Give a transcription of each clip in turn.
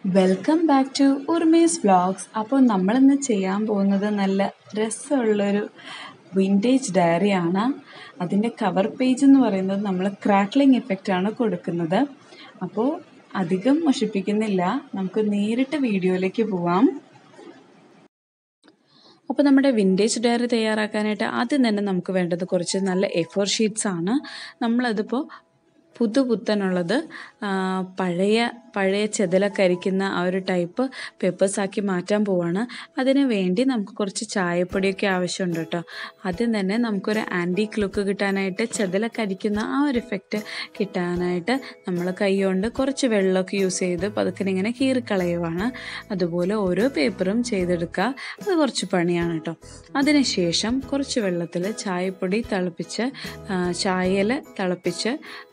welcome back to Urmi's vlogs അപ്പോൾ നമ്മളിന്ന് ചെയ്യാൻ പോകുന്നത് നല്ല രസമുള്ളൊരു വിൻറ്റേജ് ഡയറിയാണ് അതിൻ്റെ കവർ പേജ് എന്ന് പറയുന്നത് നമ്മൾ ക്രാക്ലിംഗ് ഇഫക്റ്റ് ആണ് കൊടുക്കുന്നത് അപ്പോൾ അധികം മുഷിപ്പിക്കുന്നില്ല നമുക്ക് നേരിട്ട് വീഡിയോയിലേക്ക് പോവാം അപ്പോൾ നമ്മുടെ വിൻറ്റേജ് ഡയറി തയ്യാറാക്കാനായിട്ട് ആദ്യം തന്നെ നമുക്ക് വേണ്ടത് കുറച്ച് നല്ല എ ഫോർ ഷീറ്റ്സ് ആണ് നമ്മളതിപ്പോൾ പുതുപുത്തനുള്ളത് പഴയ പഴയ ചെതലൊക്കെ അരിക്കുന്ന ആ ഒരു ടൈപ്പ് പേപ്പേഴ്സാക്കി മാറ്റാൻ പോവാണ് അതിന് വേണ്ടി നമുക്ക് കുറച്ച് ചായപ്പൊടിയൊക്കെ ആവശ്യമുണ്ട് കേട്ടോ ആദ്യം തന്നെ നമുക്കൊരു ആൻറ്റീക് ലുക്ക് കിട്ടാനായിട്ട് ചെതലൊക്കെ അരിക്കുന്ന ആ ഒരു ഇഫക്റ്റ് കിട്ടാനായിട്ട് നമ്മൾ കൈ കൊണ്ട് കുറച്ച് വെള്ളമൊക്കെ യൂസ് ചെയ്ത് പതുക്കെ ഇങ്ങനെ കീറിക്കളയുവാണ് അതുപോലെ ഓരോ പേപ്പറും ചെയ്തെടുക്കുക അത് കുറച്ച് പണിയാണ് കേട്ടോ അതിനുശേഷം കുറച്ച് വെള്ളത്തിൽ ചായപ്പൊടി തിളപ്പിച്ച് ചായയിൽ തിളപ്പിച്ച്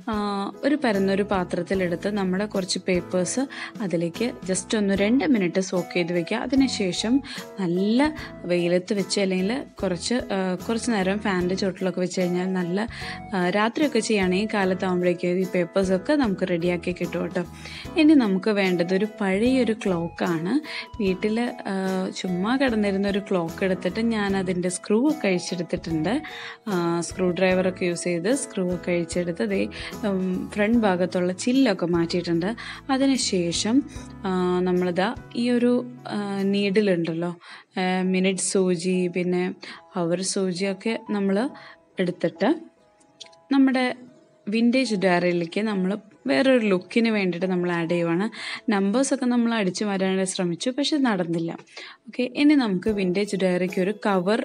ഒരു പരന്നൊരു പാത്രത്തിലെടുത്ത് നമ്മുടെ കുറച്ച് പേപ്പേഴ്സ് അതിലേക്ക് ജസ്റ്റ് ഒന്ന് രണ്ട് മിനിറ്റ് സോക്ക് ചെയ്ത് വെക്കുക അതിനുശേഷം നല്ല വെയിലത്ത് വെച്ച് അല്ലെങ്കിൽ കുറച്ച് കുറച്ച് നേരം ഫാനിൻ്റെ ചുവട്ടിലൊക്കെ വെച്ച് കഴിഞ്ഞാൽ നല്ല രാത്രിയൊക്കെ ചെയ്യുകയാണെങ്കിൽ കാലത്താകുമ്പോഴേക്കും ഈ പേപ്പേഴ്സൊക്കെ നമുക്ക് റെഡിയാക്കി കിട്ടും കേട്ടോ ഇനി നമുക്ക് വേണ്ടത് ഒരു പഴയൊരു ക്ലോക്കാണ് വീട്ടിൽ ചുമ്മാ കിടന്നിരുന്ന ഒരു ക്ലോക്ക് എടുത്തിട്ട് ഞാൻ അതിൻ്റെ സ്ക്രൂ ഒക്കെ അഴിച്ചെടുത്തിട്ടുണ്ട് സ്ക്രൂ ഡ്രൈവറൊക്കെ യൂസ് ചെയ്ത് സ്ക്രൂ ഒക്കെ അഴിച്ചെടുത്ത് ദേ ഫ്രണ്ട് ഭാഗത്തുള്ള ചില്ലൊക്കെ മാറ്റിയിട്ടുണ്ട് അതിനുശേഷം നമ്മളിതാ ഈ ഒരു നീഡിലുണ്ടല്ലോ മിനിറ്റ് സൂചി പിന്നെ അവർ സൂചിയൊക്കെ നമ്മൾ എടുത്തിട്ട് നമ്മുടെ വിൻറ്റേജ് ഡയറിയിലേക്ക് നമ്മൾ വേറൊരു ലുക്കിന് വേണ്ടിയിട്ട് നമ്മൾ ആഡ് ചെയ്യുവാണ് നമ്പേഴ്സൊക്കെ നമ്മൾ അടിച്ചു വരാനായിട്ട് ശ്രമിച്ചു പക്ഷെ നടന്നില്ല ഓക്കെ ഇനി നമുക്ക് വിൻറ്റേജ് ഡയറിക്ക് ഒരു കവർ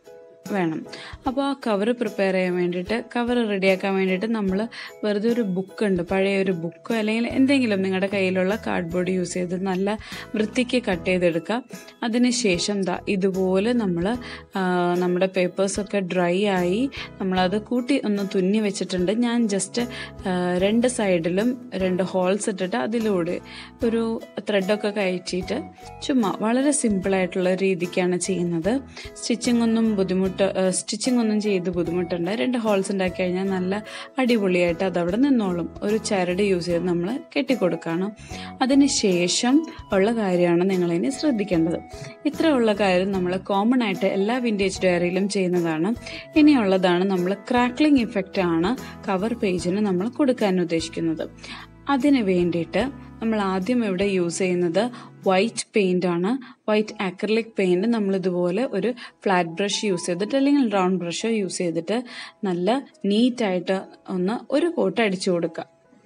വേണം അപ്പോൾ ആ കവർ പ്രിപ്പയർ ചെയ്യാൻ വേണ്ടിയിട്ട് കവർ റെഡിയാക്കാൻ വേണ്ടിയിട്ട് നമ്മൾ വെറുതെ ഒരു ബുക്ക് ഉണ്ട് പഴയ ഒരു ബുക്ക് അല്ലെങ്കിൽ എന്തെങ്കിലും നിങ്ങളുടെ കയ്യിലുള്ള കാർഡ്ബോർഡ് യൂസ് ചെയ്ത് നല്ല വൃത്തിക്ക് കട്ട് ചെയ്തെടുക്കുക അതിനുശേഷം ദാ ഇതുപോലെ നമ്മൾ നമ്മുടെ പേപ്പേഴ്സൊക്കെ ഡ്രൈ ആയി നമ്മളത് കൂട്ടി ഒന്ന് തുന്നി വെച്ചിട്ടുണ്ട് ഞാൻ ജസ്റ്റ് രണ്ട് സൈഡിലും രണ്ട് ഹോൾസ് ഇട്ടിട്ട് അതിലൂടെ ഒരു ത്രെഡൊക്കെ കയറ്റിയിട്ട് ചുമ്മാ വളരെ സിമ്പിളായിട്ടുള്ള രീതിക്കാണ് ചെയ്യുന്നത് സ്റ്റിച്ചിങ് ഒന്നും ബുദ്ധിമുട്ട് സ്റ്റിച്ചിങ് ഒന്നും ചെയ്ത് ബുദ്ധിമുട്ടുണ്ട് രണ്ട് ഹോൾസ് ഉണ്ടാക്കി കഴിഞ്ഞാൽ നല്ല അടിപൊളിയായിട്ട് അതവിടെ നിന്നോളും ഒരു ചരട് യൂസ് ചെയ്ത് നമ്മൾ കെട്ടിക്കൊടുക്കുകയാണ് അതിന് ശേഷം ഉള്ള കാര്യമാണ് നിങ്ങളിനി ശ്രദ്ധിക്കേണ്ടത് ഇത്രയുള്ള കാര്യം നമ്മൾ കോമൺ ആയിട്ട് എല്ലാ വിൻറ്റേജ് ഡയറിയിലും ചെയ്യുന്നതാണ് ഇനിയുള്ളതാണ് നമ്മൾ ക്രാക്ലിംഗ് ഇഫക്റ്റ് ആണ് കവർ പേജിന് നമ്മൾ കൊടുക്കാൻ ഉദ്ദേശിക്കുന്നത് അതിന് വേണ്ടിയിട്ട് നമ്മൾ ആദ്യം ഇവിടെ യൂസ് ചെയ്യുന്നത് വൈറ്റ് പെയിൻ്റ് ആണ് വൈറ്റ് അക്രലിക് പെയിൻറ് നമ്മൾ ഇതുപോലെ ഒരു ഫ്ലാറ്റ് ബ്രഷ് യൂസ് ചെയ്തിട്ട് അല്ലെങ്കിൽ റൗണ്ട് ബ്രഷോ യൂസ് ചെയ്തിട്ട് നല്ല നീറ്റായിട്ട് ഒന്ന് ഒരു കോട്ട് അടിച്ചു കൊടുക്കുക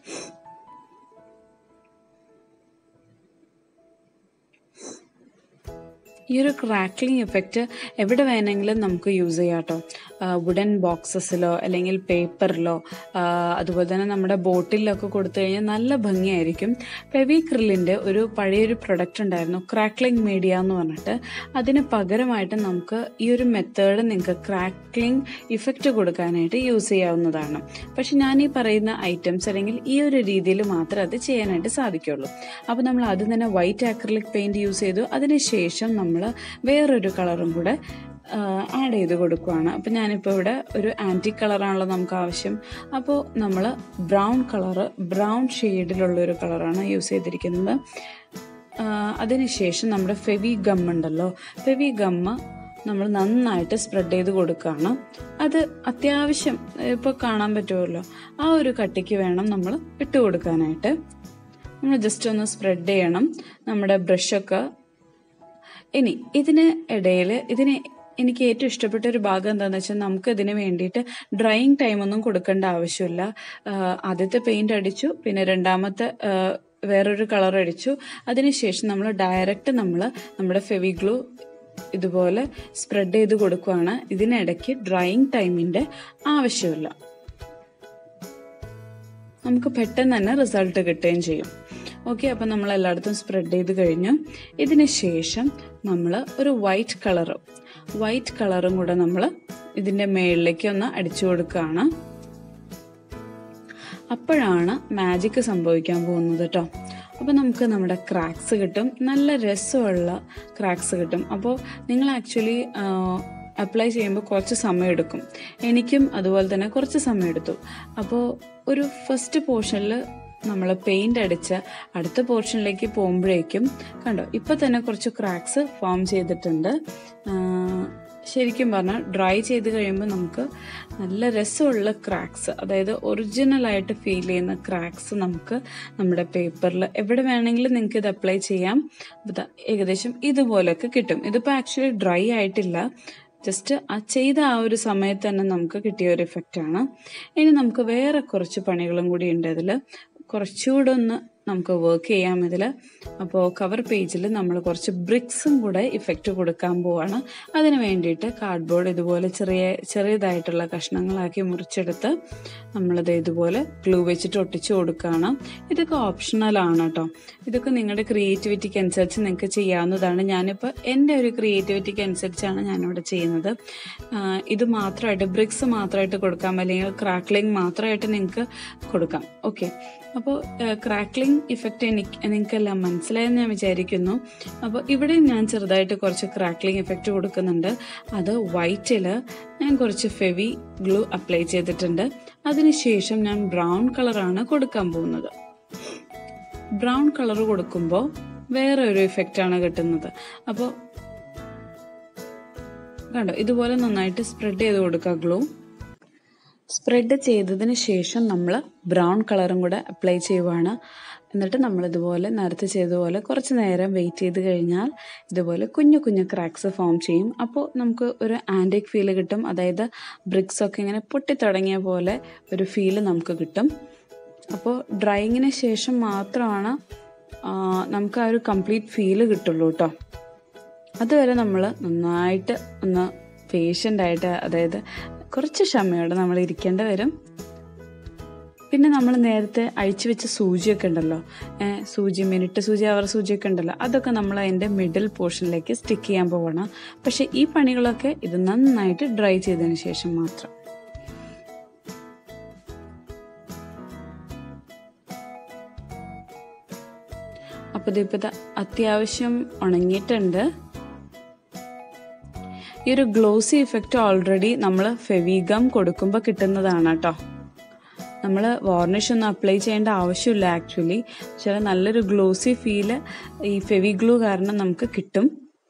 ഈ ഒരു ക്രാക്ലിംഗ് എഫക്റ്റ് എവിടെ വേണമെങ്കിലും നമുക്ക് യൂസ് ചെയ്യാം കേട്ടോ വുഡൻ ബോക്സസിലോ അല്ലെങ്കിൽ പേപ്പറിലോ അതുപോലെ തന്നെ നമ്മുടെ ബോട്ടിലൊക്കെ കൊടുത്തു കഴിഞ്ഞാൽ നല്ല ഭംഗിയായിരിക്കും ഫെവിക്രിലിൻ്റെ ഒരു പഴയൊരു പ്രൊഡക്റ്റ് ഉണ്ടായിരുന്നു ക്രാക്ലിംഗ് മീഡിയ എന്ന് പറഞ്ഞിട്ട് അതിന് പകരമായിട്ട് നമുക്ക് ഈ ഒരു മെത്തേഡ് നിങ്ങൾക്ക് ക്രാക്ലിംഗ് ഇഫക്റ്റ് കൊടുക്കാനായിട്ട് യൂസ് ചെയ്യാവുന്നതാണ് പക്ഷെ ഞാൻ ഈ പറയുന്ന ഐറ്റംസ് അല്ലെങ്കിൽ ഈ ഒരു രീതിയിൽ മാത്രമേ അത് ചെയ്യാനായിട്ട് സാധിക്കുള്ളൂ അപ്പോൾ നമ്മൾ ആദ്യം തന്നെ വൈറ്റ് ആക്രിലിക് പെയിൻറ് യൂസ് ചെയ്തു അതിനുശേഷം നമ്മൾ വേറൊരു കളറും കൂടെ ആഡ് ചെയ്ത് കൊടുക്കുകയാണ് അപ്പം ഞാനിപ്പോൾ ഇവിടെ ഒരു ആൻറ്റി കളറാണല്ലോ നമുക്ക് ആവശ്യം അപ്പോൾ നമ്മൾ ബ്രൗൺ കളറ് ബ്രൗൺ ഷെയ്ഡിലുള്ള ഒരു കളറാണ് യൂസ് ചെയ്തിരിക്കുന്നത് അതിനുശേഷം നമ്മുടെ ഫെവി ഗം ഉണ്ടല്ലോ ഫെവി ഗമ്മ് നമ്മൾ നന്നായിട്ട് സ്പ്രെഡ് ചെയ്ത് കൊടുക്കുകയാണ് അത് അത്യാവശ്യം ഇപ്പോൾ കാണാൻ പറ്റുമല്ലോ ആ ഒരു കട്ടിക്ക് വേണം നമ്മൾ ഇട്ട് കൊടുക്കാനായിട്ട് നമ്മൾ ജസ്റ്റ് ഒന്ന് സ്പ്രെഡ് ചെയ്യണം നമ്മുടെ ബ്രഷൊക്കെ ഇനി ഇതിന് ഇടയിൽ ഇതിന് എനിക്ക് ഏറ്റവും ഇഷ്ടപ്പെട്ട ഒരു ഭാഗം എന്താണെന്ന് വെച്ചാൽ നമുക്ക് ഇതിന് വേണ്ടിയിട്ട് ഡ്രൈയിങ് ടൈം ഒന്നും കൊടുക്കേണ്ട ആവശ്യമില്ല ആദ്യത്തെ പെയിന്റ് അടിച്ചു പിന്നെ രണ്ടാമത്തെ വേറൊരു കളർ അടിച്ചു അതിനുശേഷം നമ്മൾ ഡയറക്റ്റ് നമ്മൾ നമ്മുടെ ഫെവിഗ്ലൂ ഇതുപോലെ സ്പ്രെഡ് ചെയ്ത് കൊടുക്കുകയാണ് ഇതിനിടയ്ക്ക് ഡ്രൈയിങ് ടൈമിൻ്റെ ആവശ്യമില്ല നമുക്ക് പെട്ടെന്ന് തന്നെ റിസൾട്ട് കിട്ടുകയും ചെയ്യും ഓക്കെ അപ്പം നമ്മൾ എല്ലായിടത്തും സ്പ്രെഡ് ചെയ്ത് കഴിഞ്ഞു ഇതിന് ശേഷം നമ്മൾ ഒരു വൈറ്റ് കളറ് വൈറ്റ് കളറും കൂടെ നമ്മൾ ഇതിൻ്റെ മേളിലേക്ക് ഒന്ന് അടിച്ചു കൊടുക്കുകയാണ് അപ്പോഴാണ് മാജിക് സംഭവിക്കാൻ പോകുന്നത് കേട്ടോ അപ്പോൾ നമുക്ക് നമ്മുടെ ക്രാക്സ് കിട്ടും നല്ല രസമുള്ള ക്രാക്സ് കിട്ടും അപ്പോൾ നിങ്ങൾ ആക്ച്വലി അപ്ലൈ ചെയ്യുമ്പോൾ കുറച്ച് സമയം എടുക്കും എനിക്കും അതുപോലെ തന്നെ കുറച്ച് സമയം എടുത്തു അപ്പോൾ ഒരു ഫസ്റ്റ് പോർഷനിൽ നമ്മൾ പെയിന്റ് അടിച്ച അടുത്ത പോർഷനിലേക്ക് പോകുമ്പോഴേക്കും കണ്ടോ ഇപ്പൊ തന്നെ കുറച്ച് ക്രാക്സ് ഫോം ചെയ്തിട്ടുണ്ട് ആ, ശരിക്കും പറഞ്ഞാൽ ഡ്രൈ ചെയ്ത് കഴിയുമ്പോൾ നമുക്ക് നല്ല രസമുള്ള ക്രാക്സ് അതായത് ഒറിജിനൽ ആയിട്ട് ഫീൽ ചെയ്യുന്ന ക്രാക്സ് നമുക്ക് നമ്മുടെ പേപ്പറിൽ എവിടെ വേണമെങ്കിലും നിങ്ങൾക്ക് ഇത് അപ്ലൈ ചെയ്യാം അപ്പൊ ദാ ഏകദേശം ഇതുപോലെയൊക്കെ കിട്ടും ഇതിപ്പോൾ ആക്ച്വലി ഡ്രൈ ആയിട്ടില്ല ജസ്റ്റ് ആ ചെയ്ത ആ ഒരു സമയത്ത് തന്നെ നമുക്ക് കിട്ടിയ ഒരു ഇഫക്റ്റ് ആണ് ഇനി നമുക്ക് വേറെ കുറച്ച് പണികളും കൂടി ഉണ്ട് ഇതിൽ കുറച്ചുകൂടെ ഒന്ന് നമുക്ക് വർക്ക് ചെയ്യാം ഇതിൽ അപ്പോൾ കവർ പേജിൽ നമ്മൾ കുറച്ച് ബ്രിക്സും കൂടെ ഇഫക്റ്റ് കൊടുക്കാൻ പോവാണ് അതിന് വേണ്ടിയിട്ട് കാർഡ്ബോർഡ് ഇതുപോലെ ചെറിയ ചെറിയതായിട്ടുള്ള കഷ്ണങ്ങളാക്കി മുറിച്ചെടുത്ത് നമ്മളത് ഇതുപോലെ ഗ്ലൂ വെച്ചിട്ട് ഒട്ടിച്ചു കൊടുക്കുകയാണ് ഇതൊക്കെ ഓപ്ഷണൽ ആണ് കേട്ടോ ഇതൊക്കെ നിങ്ങളുടെ ക്രിയേറ്റിവിറ്റിക്ക് അനുസരിച്ച് നിങ്ങൾക്ക് ചെയ്യാവുന്നതാണ് ഞാനിപ്പോൾ എൻ്റെ ഒരു ക്രിയേറ്റിവിറ്റിക്ക് അനുസരിച്ചാണ് ഞാനിവിടെ ചെയ്യുന്നത് ആ, ഇത് മാത്രമായിട്ട് ബ്രിക്സ് മാത്രമായിട്ട് കൊടുക്കാം അല്ലെങ്കിൽ ക്രാക്ലിംഗ് മാത്രമായിട്ട് നിങ്ങൾക്ക് കൊടുക്കാം ഓക്കെ അപ്പോൾ ക്രാക്ലിംഗ് ഇഫക്റ്റ് എനിക്ക് നിങ്ങൾക്കെല്ലാം മനസ്സിലായെന്ന് ഞാൻ വിചാരിക്കുന്നു അപ്പോൾ ഇവിടെ ഞാൻ ചെറുതായിട്ട് കുറച്ച് ക്രാക്ലിംഗ് ഇഫക്റ്റ് കൊടുക്കുന്നുണ്ട് അത് വൈറ്റിൽ ഞാൻ കുറച്ച് ഫെവി ഗ്ലൂ അപ്ലൈ ചെയ്തിട്ടുണ്ട് അതിനുശേഷം ഞാൻ ബ്രൗൺ കളറാണ് കൊടുക്കാൻ പോകുന്നത് ബ്രൗൺ കളർ കൊടുക്കുമ്പോൾ വേറെ ഒരു ഇഫക്റ്റ് ആണ് കിട്ടുന്നത് അപ്പോൾ കണ്ടോ ഇതുപോലെ നന്നായിട്ട് സ്പ്രെഡ് ചെയ്ത് കൊടുക്കുക ഗ്ലൂ സ്പ്രെഡ് ചെയ്തതിന് ശേഷം നമ്മൾ ബ്രൗൺ കളറും കൂടെ അപ്ലൈ ചെയ്യുവാണ് എന്നിട്ട് നമ്മൾ ഇതുപോലെ നേരത്തെ ചെയ്തതുപോലെ കുറച്ച് നേരം വെയിറ്റ് ചെയ്ത് കഴിഞ്ഞാൽ ഇതുപോലെ കുഞ്ഞു കുഞ്ഞു ക്രാക്സ് ഫോം ചെയ്യും അപ്പോൾ നമുക്ക് ഒരു ആൻറ്റിക് ഫീൽ കിട്ടും അതായത് ബ്രിക്സ് ഒക്കെ ഇങ്ങനെ പൊട്ടിത്തുടങ്ങിയ പോലെ ഒരു ഫീല് നമുക്ക് കിട്ടും അപ്പോൾ ഡ്രൈയിങ്ങിന് ശേഷം മാത്രമാണ് ആ, നമുക്ക് ആ ഒരു കംപ്ലീറ്റ് ഫീല് കിട്ടുള്ളൂ കേട്ടോ അതുവരെ നമ്മൾ നന്നായിട്ട് ഒന്ന് പേഷ്യൻ്റ് ആയിട്ട് അതായത് കുറച്ച് ക്ഷമയോടെ നമ്മൾ ഇരിക്കേണ്ടി വരും പിന്നെ നമ്മൾ നേരത്തെ അഴിച്ചു വെച്ച സൂചിയൊക്കെ ഉണ്ടല്ലോ ഏ, സൂചി മിനിറ്റ് സൂചി അവർ സൂചിയൊക്കെ ഉണ്ടല്ലോ അതൊക്കെ നമ്മൾ അതിൻ്റെ മിഡിൽ പോർഷനിലേക്ക് സ്റ്റിക്ക് ചെയ്യാൻ പോകണം പക്ഷെ ഈ പണികളൊക്കെ ഇത് നന്നായിട്ട് ഡ്രൈ ചെയ്തതിന് ശേഷം മാത്രം അപ്പോൾ ഇതിപ്പോൾ ഇത് അത്യാവശ്യം ഉണങ്ങിയിട്ടുണ്ട് ഈ ഒരു ഗ്ലോസി ഇഫക്റ്റ് ഓൾറെഡി നമ്മൾ ഫെവിഗം കൊടുക്കുമ്പോൾ കിട്ടുന്നതാണ് കേട്ടോ നമ്മൾ വാർണിഷ് ഒന്നും അപ്ലൈ ചെയ്യേണ്ട ആവശ്യമില്ല ആക്ച്വലി പക്ഷേ നല്ലൊരു ഗ്ലോസി ഫീല് ഈ ഫെവി ഗ്ലൂ കാരണം നമുക്ക് കിട്ടും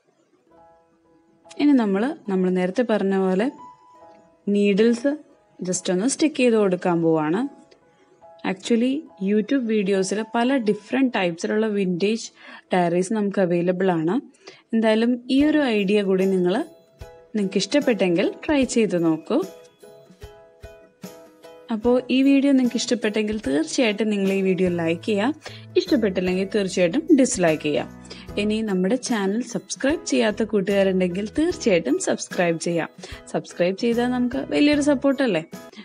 ഇനി നമ്മൾ നമ്മൾ നേരത്തെ പറഞ്ഞ പോലെ നീഡിൽസ് ജസ്റ്റ് ഒന്ന് സ്റ്റിക്ക് ചെയ്ത് കൊടുക്കാൻ പോവാണ് ആക്ച്വലി യൂട്യൂബ് വീഡിയോസിൽ പല ഡിഫറെൻറ്റ് ടൈപ്സിലുള്ള വിൻറ്റേജ് ഡയറീസ് നമുക്ക് അവൈലബിൾ ആണ് എന്തായാലും ഈ ഒരു ഐഡിയ കൂടി നിങ്ങൾ നിങ്ങൾക്ക് ഇഷ്ടപ്പെട്ടെങ്കിൽ ട്രൈ ചെയ്ത് നോക്കൂ അപ്പോൾ ഈ വീഡിയോ നിങ്ങൾക്ക് ഇഷ്ടപ്പെട്ടെങ്കിൽ തീർച്ചയായിട്ടും നിങ്ങൾ ഈ വീഡിയോ ലൈക്ക് ചെയ്യുക ഇഷ്ടപ്പെട്ടില്ലെങ്കിൽ തീർച്ചയായിട്ടും ഡിസ്ലൈക്ക് ചെയ്യാം ഇനി നമ്മുടെ ചാനൽ സബ്സ്ക്രൈബ് ചെയ്യാത്ത കൂട്ടുകാരുണ്ടെങ്കിൽ തീർച്ചയായിട്ടും സബ്സ്ക്രൈബ് ചെയ്യാം സബ്സ്ക്രൈബ് ചെയ്താൽ നമുക്ക് വലിയൊരു സപ്പോർട്ടല്ലേ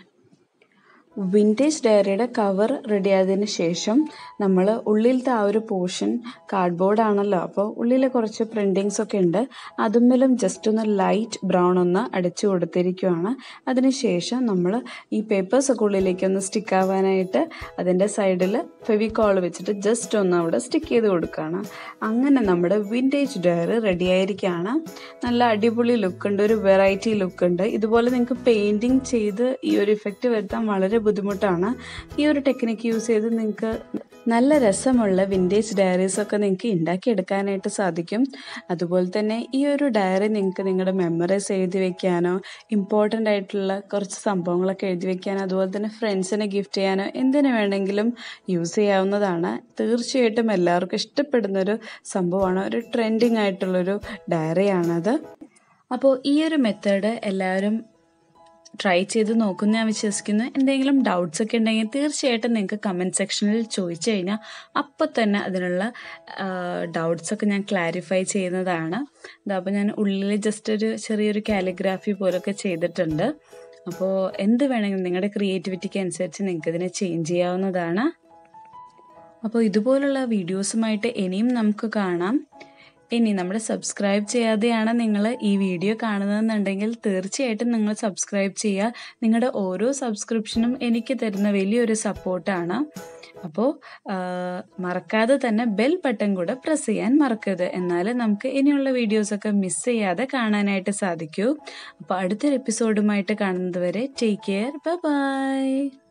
വിൻറ്റേജ് ഡയറിയുടെ കവർ റെഡി ആയതിനു ശേഷം നമ്മൾ ഉള്ളിലത്തെ ആ ഒരു പോർഷൻ കാർഡ്ബോർഡ് ആണല്ലോ അപ്പോൾ ഉള്ളിൽ കുറച്ച് പ്രിൻറ്റിങ്സ് ഒക്കെ ഉണ്ട് അതുമ്മലും ജസ്റ്റ് ഒന്ന് ലൈറ്റ് ബ്രൗൺ ഒന്ന് അടിച്ചു കൊടുത്തിരിക്കുവാണ് അതിനുശേഷം നമ്മൾ ഈ പേപ്പേഴ്സ് ഒക്കെ ഉള്ളിലേക്ക് ഒന്ന് സ്റ്റിക്ക് ആവാനായിട്ട് അതിൻ്റെ സൈഡിൽ ഫെവിക്കോൾ വെച്ചിട്ട് ജസ്റ്റ് ഒന്ന് അവിടെ സ്റ്റിക്ക് ചെയ്ത് കൊടുക്കുകയാണ് അങ്ങനെ നമ്മുടെ വിൻറ്റേജ് ഡയറി റെഡി ആയിരിക്കുകയാണ് നല്ല അടിപൊളി ലുക്ക് ഉണ്ട് ഒരു വെറൈറ്റി ലുക്ക് ഉണ്ട് ഇതുപോലെ നിങ്ങൾക്ക് പെയിൻറ്റിങ് ചെയ്ത് ഈ ഒരു ഇഫക്റ്റ് വരുത്താൻ വളരെ ബുദ്ധിമുട്ടാണ് ഈ ഒരു ടെക്നിക്ക് യൂസ് ചെയ്ത് നിങ്ങൾക്ക് നല്ല രസമുള്ള വിൻറ്റേജ് ഡയറീസ് ഒക്കെ നിങ്ങൾക്ക് ഉണ്ടാക്കിയെടുക്കാനായിട്ട് സാധിക്കും അതുപോലെ തന്നെ ഈ ഒരു ഡയറി നിങ്ങൾക്ക് നിങ്ങളുടെ മെമ്മറീസ് എഴുതി വെക്കാനോ ഇമ്പോർട്ടൻ്റ് ആയിട്ടുള്ള കുറച്ച് സംഭവങ്ങളൊക്കെ എഴുതി വെക്കാനോ അതുപോലെ തന്നെ ഫ്രണ്ട്സിന് ഗിഫ്റ്റ് ചെയ്യാനോ എന്തിനു വേണമെങ്കിലും യൂസ് ചെയ്യാവുന്നതാണ് തീർച്ചയായിട്ടും എല്ലാവർക്കും ഇഷ്ടപ്പെടുന്നൊരു സംഭവമാണ് ഒരു ട്രെൻഡിങ് ആയിട്ടുള്ളൊരു ഡയറിയാണത് അപ്പോൾ ഈ ഒരു മെത്തേഡ് എല്ലാവരും ട്രൈ ചെയ്ത് നോക്കും ഞാൻ വിശ്വസിക്കുന്നു എന്തെങ്കിലും ഡൗട്ട്സ് ഒക്കെ ഉണ്ടെങ്കിൽ തീർച്ചയായിട്ടും നിങ്ങൾക്ക് കമൻറ്റ് സെക്ഷനിൽ ചോദിച്ചു കഴിഞ്ഞാൽ അപ്പോൾ തന്നെ അതിനുള്ള ഡൗട്ട്സ് ഒക്കെ ഞാൻ ക്ലാരിഫൈ ചെയ്യുന്നതാണ് ഇതാ അപ്പോൾ ഞാൻ ഉള്ളിൽ ജസ്റ്റ് ഒരു ചെറിയൊരു കാലിഗ്രാഫി പോലൊക്കെ ചെയ്തിട്ടുണ്ട് അപ്പോൾ എന്ത് വേണമെങ്കിലും നിങ്ങളുടെ ക്രിയേറ്റിവിറ്റിക്ക് അനുസരിച്ച് നിങ്ങൾക്ക് ഇതിനെ ചേഞ്ച് ചെയ്യാവുന്നതാണ് അപ്പോൾ ഇതുപോലുള്ള വീഡിയോസുമായിട്ട് ഇനിയും നമുക്ക് കാണാം ഇനി നമ്മുടെ സബ്സ്ക്രൈബ് ചെയ്യാതെയാണ് നിങ്ങൾ ഈ വീഡിയോ കാണുന്നതെന്നുണ്ടെങ്കിൽ തീർച്ചയായിട്ടും നിങ്ങൾ സബ്സ്ക്രൈബ് ചെയ്യുക നിങ്ങളുടെ ഓരോ സബ്സ്ക്രിപ്ഷനും എനിക്ക് തരുന്ന വലിയൊരു സപ്പോർട്ടാണ് അപ്പോൾ മറക്കാതെ തന്നെ ബെൽ ബട്ടൺ കൂടെ പ്രസ് ചെയ്യാൻ മറക്കരുത് എന്നാൽ നമുക്ക് ഇനിയുള്ള വീഡിയോസൊക്കെ മിസ് ചെയ്യാതെ കാണാനായിട്ട് സാധിക്കൂ അപ്പോൾ അടുത്തൊരു എപ്പിസോഡുമായിട്ട് കാണുന്നത് വരെ ടേക്ക് കെയർ ബൈ